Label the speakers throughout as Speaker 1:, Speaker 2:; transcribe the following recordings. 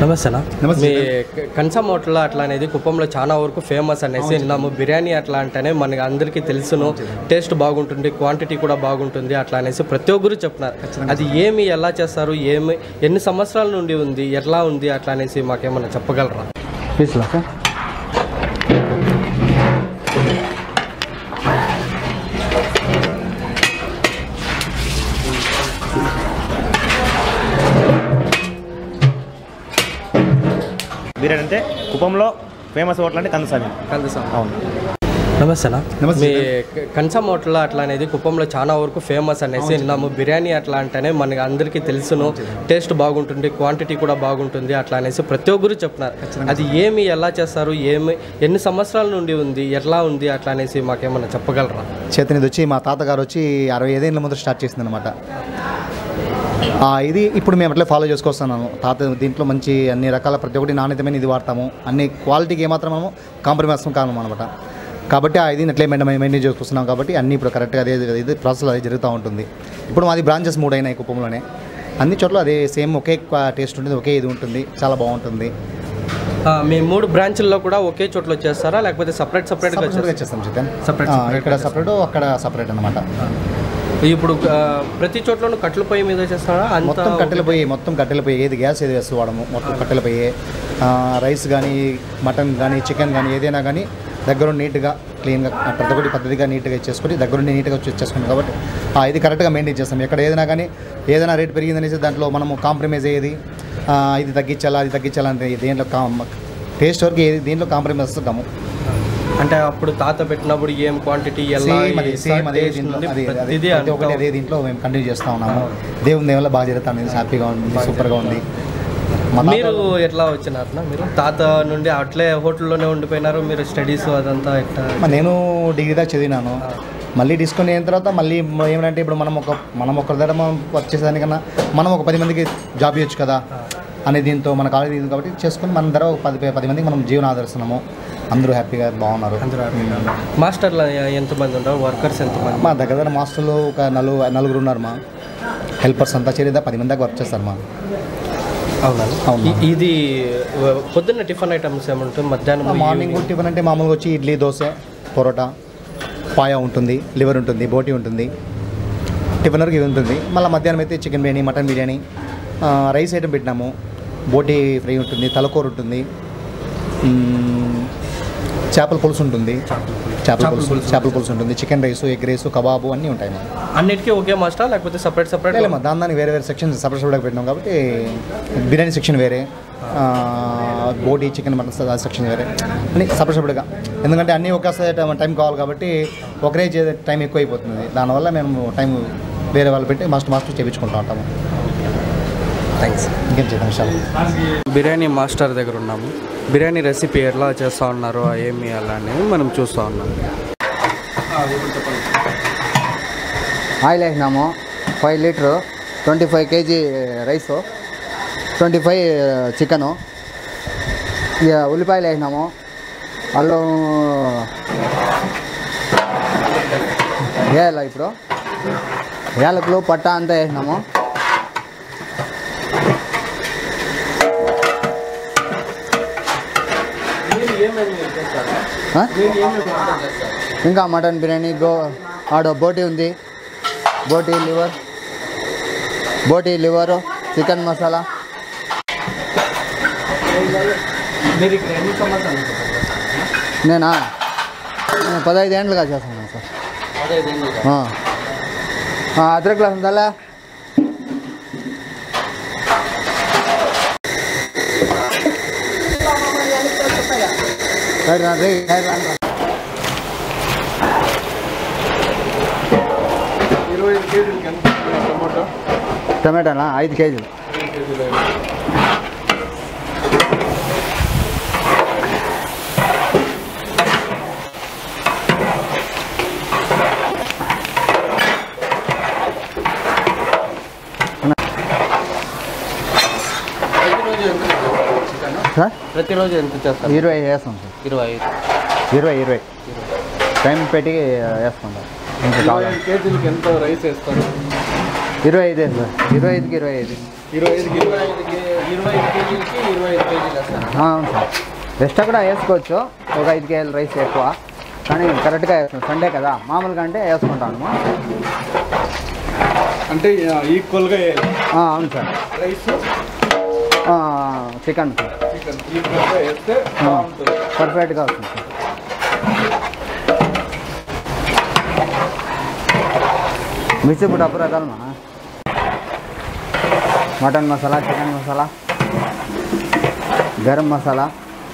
Speaker 1: నమస్తేనా
Speaker 2: నమస్తే.
Speaker 1: మీ క- కన్సమ్ హోటల్ అట్లా అనేది కుప్పంలో చాలా వరకు ఫేమస్ అనేసి విన్నాము బిర్యానీ అట్లా అంటేనే మనకి అందరికీ తెలుసును టేస్ట్ బాగుంటుంది క్వాంటిటీ కూడా బాగుంటుంది అట్లా అనేసి ప్రతి ఒక్కరు చెప్తున్నారు అది ఏమి ఎలా చేస్తారు ఏమి ఎన్ని సంవత్సరాల నుండి ఉంది ఎట్లా ఉంది అట్లా అనేసి మాకేమన్నా చెప్పగలరా
Speaker 2: పీస్లా సార్
Speaker 3: బిర్యానీ అంటే కుప్పంలో ఫేమస్ హోటల్ అంటే కందసామి
Speaker 1: కందసాం
Speaker 3: అవును
Speaker 1: నమస్తేనా
Speaker 2: నమస్తే.
Speaker 1: మీ క- కన్సమ్ హోటల్ అట్లా అనేది కుప్పంలో చాలా వరకు ఫేమస్ అనేసి విన్నాము బిర్యానీ అట్లా అంటేనే మనకి అందరికీ తెలుసును టేస్ట్ బాగుంటుంది క్వాంటిటీ కూడా బాగుంటుంది అట్లా అనేసి ప్రతి ఒక్కరు చెప్తున్నారు అది ఏమి ఎలా చేస్తారు ఏమి ఎన్ని సంవత్సరాల నుండి ఉంది ఎట్లా ఉంది అట్లా అనేసి మాకేమన్నా చెప్పగలరా
Speaker 2: చేతన్ ఇది వచ్చి మా తాతగారు వచ్చి అరవై ఐదేళ్ళ ముందు స్టార్ట్ చేసింది అనమాట ఇది ఇప్పుడు మేము అట్లే ఫాలో చేసుకొస్తున్నాము తాత దీంట్లో మంచి అన్ని రకాల ప్రతి ఒక్కటి నాణ్యతమైన ఇది వాడతాము అన్ని క్వాలిటీకి ఏమాత్రం మనము కాంప్రమైజ్ కాము అనమాట కాబట్టి ఆ ఇది అట్లే మెయింటైన్ మెయింటైన్ చేసుకొస్తున్నాం కాబట్టి అన్ని ఇప్పుడు కరెక్ట్గా అదే ఇది ప్రాసెస్ అదే జరుగుతూ ఉంటుంది ఇప్పుడు మాది బ్రాంచెస్ మూడు అయినాయి కుప్పంలోనే అన్ని చోట్ల అదే సేమ్ ఒకే టేస్ట్ ఉంటుంది ఒకే ఇది ఉంటుంది చాలా బాగుంటుంది
Speaker 1: ఆ, మీ మూడు బ్రాంచ్ల్లో కూడా ఒకే చోట్ల చేస్తారా లేకపోతే సపరేట్ సపరేట్గా
Speaker 2: సపరేట్గా చేస్తాం చేతన్
Speaker 1: Separate,
Speaker 2: ఆ,
Speaker 1: separate
Speaker 2: ఇక్కడ సపరేట్ అక్కడ సపరేట్ అనమాట
Speaker 1: ఇప్పుడు ఆ, ప్రతి చోట్లోనూ కట్ల పొయ్యి మీద చేస్తారా అంత
Speaker 2: మొత్తం కట్టెల పొయ్యి మొత్తం కట్టెల పొయ్యి ఏది గ్యాస్ ఏది వేస్తూ వాడము మొత్తం కట్టెల పొయ్యి ఆ, రైస్ కానీ మటన్ కానీ చికెన్ కానీ ఏదైనా కానీ దగ్గరుండి నీట్గా క్లీన్గా ప్రతి ఒక్కటి పద్ధతిగా నీట్గా ఇచ్చేసుకొని దగ్గరుండి నీట్గా వచ్చి ఇచ్చేసుకుంటాం కాబట్టి ఆ, ఇది కరెక్ట్గా మెయింటైన్ చేస్తాం ఎక్కడ ఏదైనా కానీ ఏదైనా రేట్ పెరిగిందనేసి దాంట్లో మనము కాంప్రమైజ్ అయ్యేది ఆ, ఇది తగ్గించాలా అది తగ్గించాలా అంటే దేంట్లో కాం టేస్ట్ వరకు ఏది దీంట్లో కాంప్రమైజ్ వస్తాము
Speaker 1: అంటే అప్పుడు తాత పెట్టినప్పుడు ఏం క్వాంటిటీ ఎలా
Speaker 2: సేమ్ అదే సేమ్ అదే
Speaker 1: taste
Speaker 2: దీంట్లో
Speaker 1: ఉంది,
Speaker 2: అదే అదే
Speaker 1: ప్రతిదీ
Speaker 2: ప్రతి ఒక్కటి
Speaker 1: అంతా
Speaker 2: అదే దీంట్లో మేము కంటిన్యూ చేస్తూ ఉన్నాము దేవుని దేవల్ల బాగా జరుగుతుంది హ్యాపీగా ఉంది సూపర్గా ఉంది మా తాత-
Speaker 1: మీరు ఎట్లా వచ్చినారు మీరు తాత నుండి అట్లే హోటల్లోనే ఉండిపోయినారు మీరు స్టడీస్ అదంతా ఎట్లా
Speaker 2: మా నేను డిగ్రీ దాకా చదివినాను మళ్ళీ డిస్కౌంట్ అయిన తర్వాత మళ్ళీ ఏమంటే ఇప్పుడు మనం ఒక మనం ఒకరి దగ్గర మనం వర్క్ చేసేదానికన్నా మనం ఒక పది మందికి జాబ్ ఇవ్వచ్చు కదా అనే దీంతో మన కాలేజ్ ఇది కాబట్టి చేసుకుని మన ధర ఒక పది పది మందికి మనం జీవనం ఆదరిస్తున్నాము అందరూ హ్యాపీగా బాగున్నారు
Speaker 1: అందరూ మాస్టర్లు ఎంతమంది ఉంటారు వర్కర్స్ ఎంతమంది
Speaker 2: మా దగ్గర దగ్గర మాస్టర్లు ఒక నలుగు నలుగురు ఉన్నారు మా హెల్పర్స్ అంతా చేరేదా పది మంది దాకా వర్క్ చేస్తారు మా
Speaker 1: అవునా
Speaker 2: అవును.
Speaker 1: ఇ- ఇది వ- పొద్దున్న టిఫిన్ ఐటమ్స్ ఏమంటుంది మధ్యాహ్నం
Speaker 2: మార్నింగ్ టిఫిన్ అంటే మామూలుగా వచ్చి ఇడ్లీ దోశ పొరోటా పాయ ఉంటుంది లివర్ ఉంటుంది బోటి ఉంటుంది టిఫిన్ వరకు ఇది ఉంటుంది మళ్ళీ మధ్యాహ్నం అయితే చికెన్ బిర్యానీ మటన్ బిర్యానీ ఆ, రైస్ ఐటమ్ పెట్టినాము బోటి ఫ్రై ఉంటుంది తలకూర ఉంటుంది మ్మ్, చేపల పులుసు ఉంటుంది చేపల పులుసు చేపల పులుసు ఉంటుంది చికెన్ రైస్ ఎగ్ రైస్ కబాబు అన్నీ ఉంటాయి మా
Speaker 1: అన్నిటికీ ఒకే మాస్టర్ లేకపోతే సపరేట్ సపరేట్
Speaker 2: లేదమ్మా దాని దానికి వేరే వేరే సెక్షన్ సపరేట్ సపరేట్గా పెట్టినాం కాబట్టి బిర్యానీ సెక్షన్ వేరే ఆ, బోటి చికెన్ మటన్ సెక్షన్ వేరే అన్ని సపరేట్ సపరేట్గా ఎందుకంటే అన్నీ ఒకేసారి టైం- టైం కావాలి కాబట్టి ఒకరే చే టైం ఎక్కువ అయిపోతుంది దానివల్ల మేము టైం వేరే వాళ్ళు పెట్టి మాస్టర్ మాస్టర్ చేయించుకుంటూ ఉంటాము
Speaker 1: థ్యాంక్స్
Speaker 2: ఇంకేం చేద్దాం విషయాలు
Speaker 1: బిర్యానీ మాస్టర్ దగ్గర ఉన్నాము బిర్యానీ రెసిపీ ఎట్లా చేస్తూ ఉన్నారో ఏమి అలా అనేది మనం చూస్తూ ఉన్నాం
Speaker 4: ఆయిల్ వేసినాము five litre twenty five KG rice twenty five chicken ఇక ఉల్లిపాయలు వేసినాము అల్లం వేయాల ఇప్పుడు యాలకులు పట్ట అంతా వేసినాము ఆ? ఇంకా మటన్ బిర్యానీ గో ఆడ బోటి ఉంది బోటి లివర్ బోటి లివర్ చికెన్ మసాలా
Speaker 1: మీరు ఇక్కడ ఎన్ని సంవత్సరాలు
Speaker 4: నేనా నేను పదహైదు ఏండ్లుగా చేస్తున్నాను సార్ ఆ. ఆ, అద్దె క్లాస్ ఉందా రైట్ రా, రైట్, రైట్ రా, రా. టమాటానా ఐదు కేజీలు సార్
Speaker 1: ప్రతిరోజు ఎంత చేస్తారు
Speaker 4: ఇరవై వేస్తాం సార్
Speaker 1: ఇరవై ఐదు
Speaker 4: ఇరవై ఇరవై టైం పెట్టి వేసుకుంటాం ఇంకా కావాలి
Speaker 1: కేజీలకి ఎంత రైస్ వేస్తారు
Speaker 4: ఇరవై ఐదే సార్ ఇరవై ఐదుకి ఇరవై ఐదు
Speaker 1: ఇరవై ఐదుకి ఇరవై ఐదుకి ఇరవై ఐదు కేజీలకి ఇరవై ఐదు కేజీలు వేస్తారు
Speaker 4: ఆ, అవును సార్ ఎక్స్ట్రా కూడా వేసుకోవచ్చు ఒక ఐదు కేజీలు రైస్ ఎక్కువ కానీ కరెక్ట్గా వేస్తాం సండే కదా మామూలుగా అంటే వేసుకుంటాము
Speaker 5: అంటే ఈక్వల్గా
Speaker 4: ఆ, అవును సార్
Speaker 5: రైస్
Speaker 4: ఆ, చికెన్ సార్
Speaker 5: చికెన్ ఈక్వల్గా వేస్తే బాగుంటుంది
Speaker 4: పర్ఫెక్ట్గా వస్తుంది సార్ మిర్చి ఇప్పుడు అప్పుడు రకాలమా మటన్ మసాలా చికెన్ మసాలా గరం మసాలా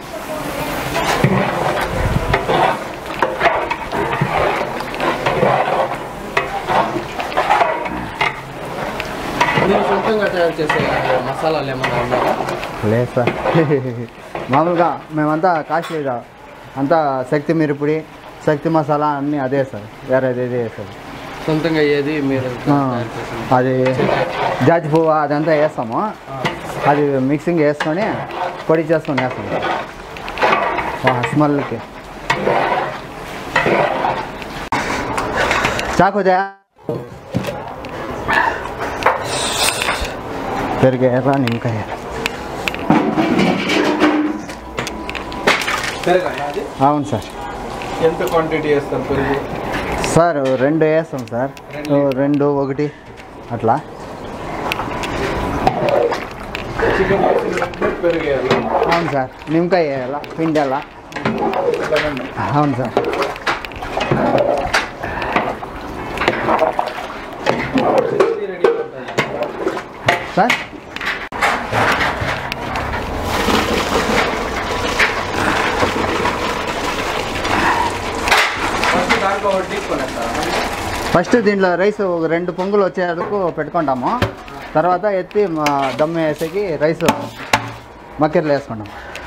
Speaker 1: మీరు సొంతంగా తయారు చేసే మసాలాలు ఏమైనా ఉన్నాయా
Speaker 4: లేదు సార్ మామూలుగా మేమంతా కాస్ట్లీగా అంతా శక్తి మిరుపుడి శక్తి మసాలా అన్నీ అదే సార్ వేరేది ఇదే సార్
Speaker 1: సొంతంగా ఏది మీరు
Speaker 4: ఆ,
Speaker 1: తయారు చేసింది
Speaker 4: అది జాజి పువ్వు అదంతా వేస్తాము అది మిక్సింగ్ వేసుకొని పొడి చేసుకొని వేస్తాం ఆ, స్మెల్కి చాకుదే పెరిగేరా నిమ్మకాయ
Speaker 5: పెరగాలి అది
Speaker 4: అవును సార్
Speaker 5: ఎంత క్వాంటిటీ వేస్తారు పెరుగు
Speaker 4: సార్ రెండు వేస్తాం సార్ రెండు ఒకటి అట్లా
Speaker 5: చికెన్ వేసిన వెంటనే పెరుగు వేయాలి
Speaker 4: అవును సార్ నిమ్మకాయ వేయాలా పిండాలా అవును సార్ సార్
Speaker 1: ఫస్ట్ దాంట్లో వడ్డీ కొనేస్తారా
Speaker 4: ఫస్ట్ దీంట్లో రైస్ ఒక రెండు పొంగులు వచ్చేందుకు పెట్టుకుంటాము తర్వాత ఎత్తి మా దమ్ము వేసేకి రైస్ మక్కెర్లు వేసుకుంటాం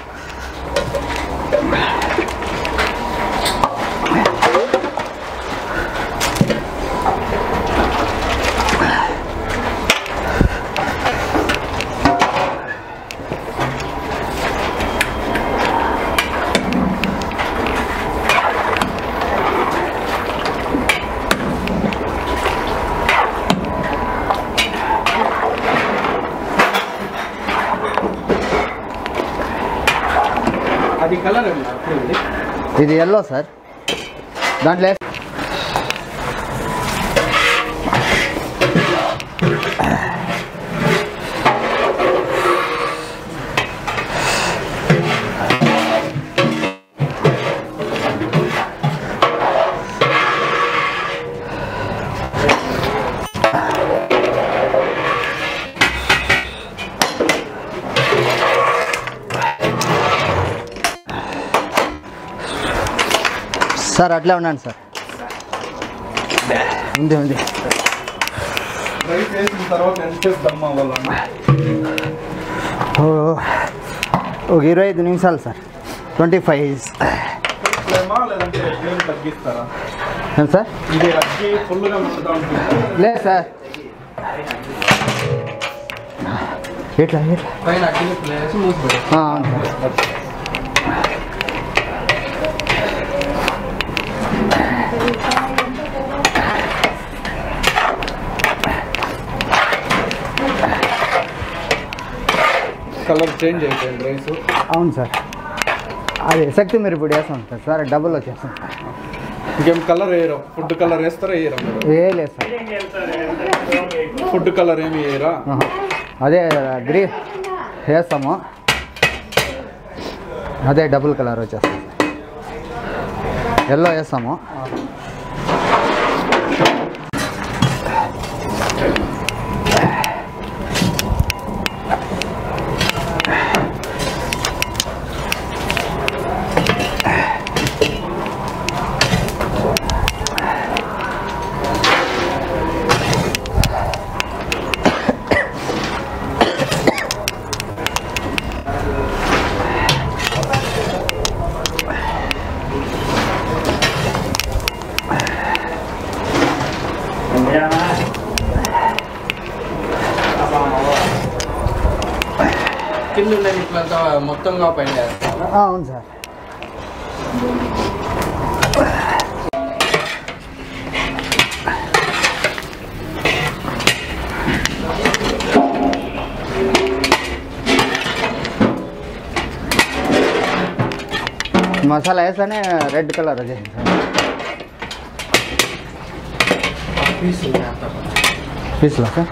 Speaker 1: అది కలర్ ఏమన్నా అప్పుడు ఉంది
Speaker 4: ఇది ఎల్లో సార్ దాంట్లో వేస్- సార్ అట్లే ఉన్నాను సార్ ఉంది ఉంది
Speaker 5: రైస్ వేసిన తర్వాత ఎంతసేపు దమ్ అవ్వాలన్నా
Speaker 4: ఓ, ఒక ఇరవై ఐదు నిమిషాలు సార్ ట్వంటీ ఫైవ్
Speaker 5: ఫ్లేమా లేదంటే ఫ్లేమ్ తగ్గిస్తారా
Speaker 4: ఏం సార్
Speaker 5: ఇది అగ్గి ఫుల్గా మండుతా ఉంటుంది
Speaker 4: లేదు సార్ ఎట్లా ఎట్లా
Speaker 1: పైన అగ్గిని ప్లేసి మూసి పెడతారు
Speaker 4: ఆ, అవును సార్
Speaker 5: కలర్ చేంజ్ అయిపోయింది రైస్
Speaker 4: అవును సార్ అది శక్తి మీరు ఇప్పుడు వేస్తాం సార్ సార్ డబుల్ వచ్చేస్తాం
Speaker 5: ఇంకేం కలర్ వేయరా ఫుడ్ కలర్ వేస్తారా వేయరా
Speaker 4: ఏ లేదు సార్
Speaker 5: ఫుడ్ కలర్ ఏమి వేయరా
Speaker 4: ఆహా. అదే గ్రీ వేస్తాము అదే డబుల్ కలర్ వచ్చేస్తాం ఎల్లో వేస్తాము
Speaker 1: కింద ఉన్న ఇట్లంతా మొత్తంగా పైన వేస్తారా
Speaker 4: ఆ, అవును సార్ మసాలా వేసానే రెడ్ కలర్ వచ్చేసింది సార్ పీస్లా సార్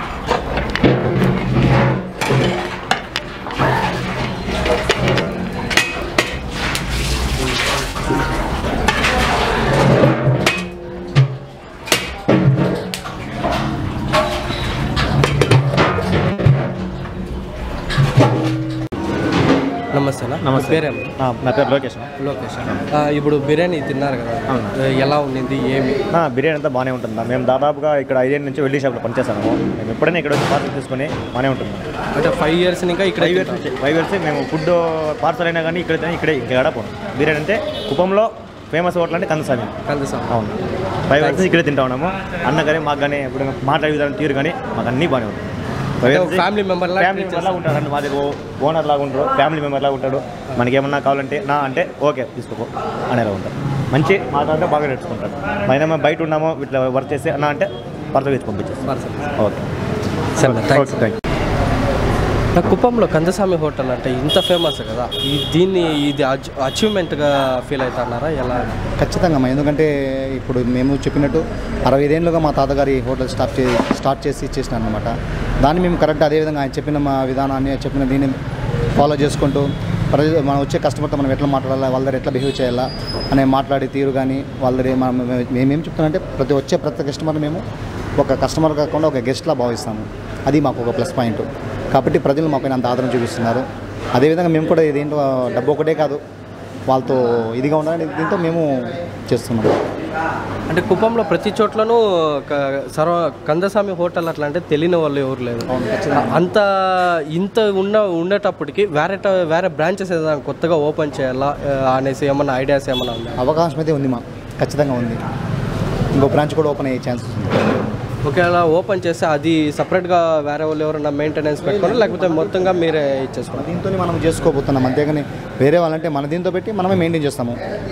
Speaker 1: నమస్తేనా
Speaker 3: నమస్తే.
Speaker 1: పేరేం
Speaker 3: ఆ, నా పేరు లోకేష్
Speaker 1: లోకేష్ ఆ, ఇప్పుడు బిర్యానీ తిన్నారు కదా
Speaker 3: అవును.
Speaker 1: ఎలా ఉండింది ఏమి
Speaker 3: ఆ, బిర్యానీ అంతా బాగానే ఉంటుంది మేము దాదాపుగా ఇక్కడ ఐదేళ్ళ నుంచి వెల్డీ షాప్లో పనిచేస్తాము మేము ఎప్పుడైనా ఇక్కడ వచ్చి పార్సల్ తీసుకొని బాగానే ఉంటుంది
Speaker 1: అంటే ఫైవ్ ఇయర్స్ ఇంకా ఇక్కడ
Speaker 3: ఫైవ్ ఇయర్స్ నుంచి ఫైవ్ ఇయర్స్ మేము ఫుడ్ పార్సల్ అయినా కానీ ఇక్కడ ఇక్కడే ఇక్కడ పోను బిర్యానీ అంటే కుప్పంలో ఫేమస్ హోటల్ అంటే కందసామి
Speaker 1: కందసాం
Speaker 3: అవును ఫైవ్ ఇయర్స్ నుంచి ఇక్కడే తింటా ఉన్నాము అన్న కానీ మాకు కానీ ఇప్పుడు మాట్లాడే విధానం తీరు కానీ మాకు అన్నీ బాగానే ఉంటుంది Five years నుంచి
Speaker 1: ఫ్యామిలీ మెంబర్ లాగా
Speaker 3: ఫ్యామిలీ మెంబర్ లాగా ఉంటాడు మా దగ్గర ఓనర్ లాగా ఉంటారు ఫ్యామిలీ మెంబర్ లాగా ఉంటాడు మనకి ఏమన్నా కావాలంటే నా అంటే ఓకే తీసుకోపో అనేలా ఉంటారు మంచి మాట్లాడితే బాగా నేర్చుకుంటాడు మనం బయట ఉన్నామో ఇట్లా వర్క్ చేసి అన్న అంటే పర్సల్ తెచ్చి పంపించేస్తాం ఓకే
Speaker 1: సరే థ్యాంక్స్
Speaker 3: ఓకే థ్యాంక్
Speaker 1: నా కుప్పంలో కందస్వామి హోటల్ అంటే ఇంత ఫేమస్ కదా ఈ దీన్ని ఇది అచీవ్మెంట్గా ఫీల్ అవుతున్నారా ఎలా
Speaker 2: ఖచ్చితంగా అమ్మా ఎందుకంటే ఇప్పుడు మేము చెప్పినట్టు అరవై ఐదేళ్ళుగా మా తాతగారి హోటల్ స్టార్ట్ చే స్టార్ట్ చేసి చేసినాను అనమాట దాన్ని మేము కరెక్ట్ అదేవిధంగా ఆయన చెప్పిన మా విధానాన్ని చెప్పిన దీన్ని ఫాలో చేసుకుంటూ ప్రజ మనం వచ్చే కస్టమర్తో మనం ఎట్లా మాట్లాడాలా వాళ్ళ దగ్గర ఎట్లా బిహేవ్ చేయాలా అనే మాట్లాడే తీరు కానీ వాళ్ళ దగ్గర మనం మేమేం చెప్తున్నామంటే ప్రతి వచ్చే ప్రతి కస్టమర్ మేము ఒక కస్టమర్ కాకుండా ఒక గెస్ట్లా భావిస్తాము అది మాకు ఒక ప్లస్ పాయింట్ కాబట్టి ప్రజలు మాపైన అంత ఆదరణ చూపిస్తున్నారు అదేవిధంగా మేము కూడా ఇదేంటో డబ్బు ఒకటే కాదు వాళ్ళతో ఇదిగా ఉండాలని దీంతో మేము చేస్తున్నాం
Speaker 1: అంటే కుప్పంలో ప్రతి చోట్లను క- సర్వ కందస్వామి హోటల్ అట్లా అంటే తెలియని వాళ్ళు ఎవరు లేదు అంత ఇంత ఉన్న ఉండేటప్పటికి వేరే ట- వేరే బ్రాంచెస్ ఏదైనా కొత్తగా ఓపెన్ చేయాలా ఆ, అనేసి ఏమన్నా ఐడియాస్ ఏమన్నా ఉందా
Speaker 2: అవకాశం అయితే ఉంది మా ఖచ్చితంగా ఉంది ఇంకో బ్రాంచ్ కూడా ఓపెన్ అయ్యే ఛాన్సెస్ ఉంది
Speaker 1: ఒకవేళ ఓపెన్ చేస్తే అది సపరేట్గా వేరే వాళ్ళు ఎవరైనా మెయింటెనెన్స్ పెట్టుకోవాలి లేకపోతే మొత్తంగా మీరే ఇచ్చేసుకోవాలి
Speaker 2: దీంతో మనం చేసుకోబోతున్నాం అంతేగాని వేరే వాళ్ళంటే మన దీంతో పెట్టి మనమే మెయింటైన్ చేస్తాము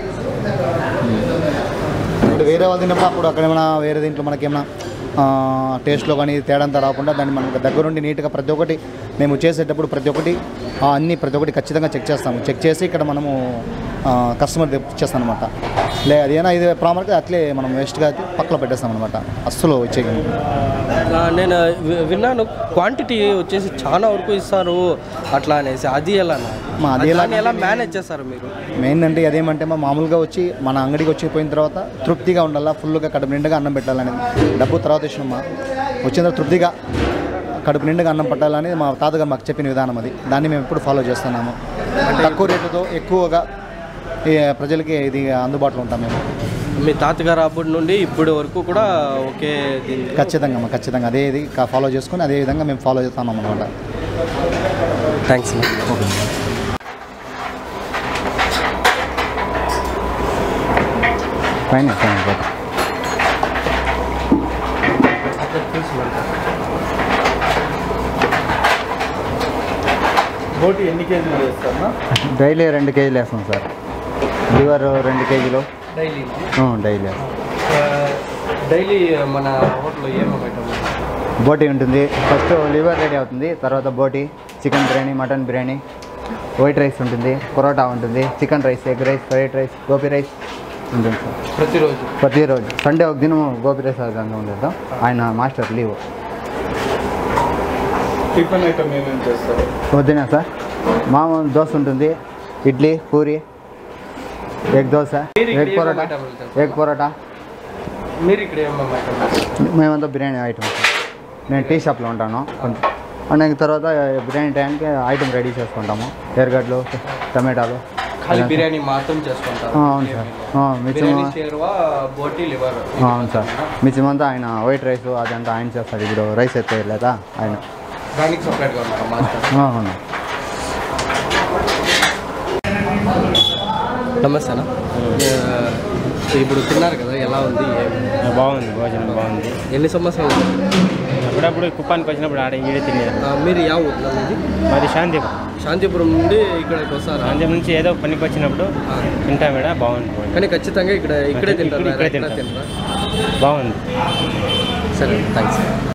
Speaker 2: ఇప్పుడు వేరే వాళ్ళు తిన్నప్పుడు అప్పుడు అక్కడ ఏమైనా వేరే దీంట్లో మనకేమైనా టేస్ట్లో కానీ తేడా అంతా రాకుండా దాన్ని మనం దగ్గరుండి నీట్గా ప్రతి ఒక్కటి మేము చేసేటప్పుడు ప్రతి ఒక్కటి ఆ, అన్నీ ప్రతి ఒక్కటి ఖచ్చితంగా చెక్ చేస్తాము చెక్ చేసి ఇక్కడ మనము కస్టమర్ ఇచ్చేస్తాం అనమాట లే అదేనా ఇది ప్రామర్గా అట్లే మనం వేస్ట్గా అయితే పక్కన పెట్టేస్తాం అనమాట అస్సలు ఇచ్చేయము
Speaker 1: ఆ, నేను వి- విన్నాను క్వాంటిటీ వచ్చేసి చాలా వరకు ఇస్తారు అట్లా అనేసి అది ఎలా
Speaker 2: మా అది ఎలా
Speaker 1: దాన్ని ఎలా మేనేజ్ చేస్తారు మీరు
Speaker 2: మెయిన్ అంటే అదేమంటే మా మామూలుగా వచ్చి మన అంగడికి వచ్చి పోయిన తర్వాత తృప్తిగా ఉండాలా ఫుల్గా కడుపు నిండుగా అన్నం పెట్టాలనేది డబ్బు తర్వాత విషయమ్మా వచ్చిన తర్వాత తృప్తిగా కడుపు నిండుగా అన్నం పట్టాలనేది మా తాతగారు మాకు చెప్పిన విధానం అది దాన్ని మేము ఎప్పుడు ఫాలో చేస్తున్నాము తక్కువ రేటుతో ఎక్కువగా ఈ ప్రజలకి ఇది అందుబాటులో ఉంటాం మేము
Speaker 1: మీ తాతగారు అప్పటి నుండి ఇప్పటి వరకు కూడా ఒకే దీన్ని
Speaker 2: ఖచ్చితంగా అమ్మా ఖచ్చితంగా అదే ఇది ఫాలో చేసుకొని అదే విధంగా మేము ఫాలో చేస్తున్నాం అనమాట
Speaker 1: థ్యాంక్స్
Speaker 4: పైన పైన పోతా.
Speaker 5: బోటి ఎన్ని కేజీలు చేస్తారన్నా
Speaker 4: డైలీ రెండు కేజీలు వేస్తాం సార్ లివర్ రెండు కేజీలు
Speaker 1: డైలీ
Speaker 4: ఆ, డైలీ వేస్తాం
Speaker 1: డైలీ మన హోటల్లో ఏమేమి ఐటమ్
Speaker 4: బోటి ఉంటుంది ఫస్ట్ లివర్ రెడీ అవుతుంది తర్వాత బోటి chicken biryani mutton biryani white rice ఉంటుంది పరోటా ఉంటుంది chicken rice egg rice fried rice gobi rice ఉంటుంది సార్
Speaker 1: ప్రతిరోజు
Speaker 4: ప్రతిరోజు సండే ఒక దినం గోపి రైస్ అదంతా ఉండదు ఆయన మాస్టర్ లీవ్
Speaker 5: టిఫిన్ ఐటమ్ ఏమేమి చేస్తారు
Speaker 4: వద్దునా సార్ మామూలు దోశ ఉంటుంది ఇడ్లీ పూరి ఎగ్ దోశ
Speaker 1: మీరు ఇక్కడ
Speaker 4: ఎగ్ పరోటా
Speaker 1: ఏమేమి ఐటమ్లు చేస్తారు?
Speaker 4: ఎగ్ పరోటా
Speaker 1: మీరు ఇక్కడ ఏమేమి ఐటమ్
Speaker 4: మేమంతా బిర్యానీ ఐటమ్ నేను టీ షాప్లో ఉంటాను కొంచెం అండ్ తర్వాత బిర్యానీ టైంకి ఐటమ్ రెడీ చేసుకుంటాము ఎర్రగడ్డలు టమాటాలు
Speaker 1: ఖాళీ బిర్యానీ మాత్రం చేసుకుంటారు
Speaker 4: ఆ, అవును సార్ ఆ, మిర్చి
Speaker 1: బిర్యానీ షేర్వా బోటి లివర్
Speaker 4: ఆ, అవును సార్ మిర్చిమంతా ఆయన వైట్ రైస్ అదంతా ఆయన చేస్తాడు ఇప్పుడు రైస్ ఎత్తే లేదా ఆయన
Speaker 1: దానికి సపరేట్గా ఉంటారు మాస్టర్
Speaker 4: ఆ, అవును
Speaker 1: నమస్తే అన్న ఆ, ఇప్పుడు తిన్నారు కదా ఎలా ఉంది ఏమి?
Speaker 6: బాగుంది భోజనం బాగుంది
Speaker 1: ఎన్ని సంవత్సరాలు
Speaker 6: అప్పుడప్పుడు కుప్పానికి వచ్చినప్పుడు ఆడ ఈడే తినేది
Speaker 1: ఆ, మీరు యా ఊర్లో ఇది
Speaker 6: మాది శాంతిపురం
Speaker 1: శాంతిపురం నుండి ఇక్కడికి వస్తారా
Speaker 6: శాంతిపురం నుంచి ఏదో పనికి వచ్చినప్పుడు
Speaker 1: ఆ.
Speaker 6: తింటాం ఇక్కడ బాగుంది భోజనం.
Speaker 1: కానీ ఖచ్చితంగా ఇక్కడ ఇక్కడే
Speaker 6: ఇక్కడ-
Speaker 1: తింటారు
Speaker 6: ఇక్కడే
Speaker 1: ఎక్కడ
Speaker 6: తింటాం.
Speaker 1: తినరా
Speaker 6: బాగుంది
Speaker 1: సరే థ్యాంక్స్